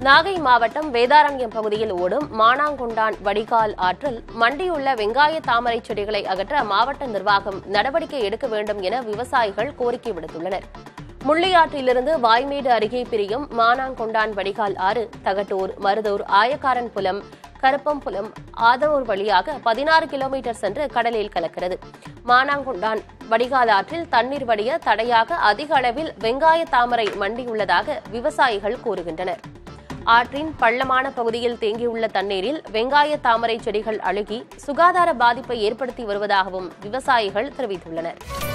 நாகை மாவட்டம் வேதாரண்யம் பகுதியில் ஓடும் மானாங்கொண்டான் வடிகால் ஆற்றில் மண்டியுள்ள வெங்காய தாமரை செடிகளை அகற்ற மாவட்ட நிர்வாகம் நடவடிக்கை எடுக்க வேண்டும் என விவசாயிகள் கோரிக்கை விடுத்துள்ளனர் முள்ளியாற்றிலிருந்து வாய்மேடு அருகே பிரியும் மானாங்கொண்டான் வடிகால் ஆறு தகட்டூர் மருதூர் ஆயக்காரன் புலம் கருப்பம்புலம் ஆதனூர் வழியாக பதினாறு கிலோமீட்டர் சென்று கடலில் கலக்கிறது மானாங்கொண்டான் வடிகால் ஆற்றில் தண்ணீர் வடிய தடையாக அதிக அளவில் வெங்காய தாமரை மண்டியுள்ளதாக விவசாயிகள் கூறுகின்றனர் ஆற்றின் பள்ளமான பகுதியில் தேங்கியுள்ள தண்ணீரில் வெங்காய தாமரை செடிகள் அழுகி சுகாதார பாதிப்பை ஏற்படுத்தி வருவதாகவும் விவசாயிகள் தெரிவித்துள்ளனர்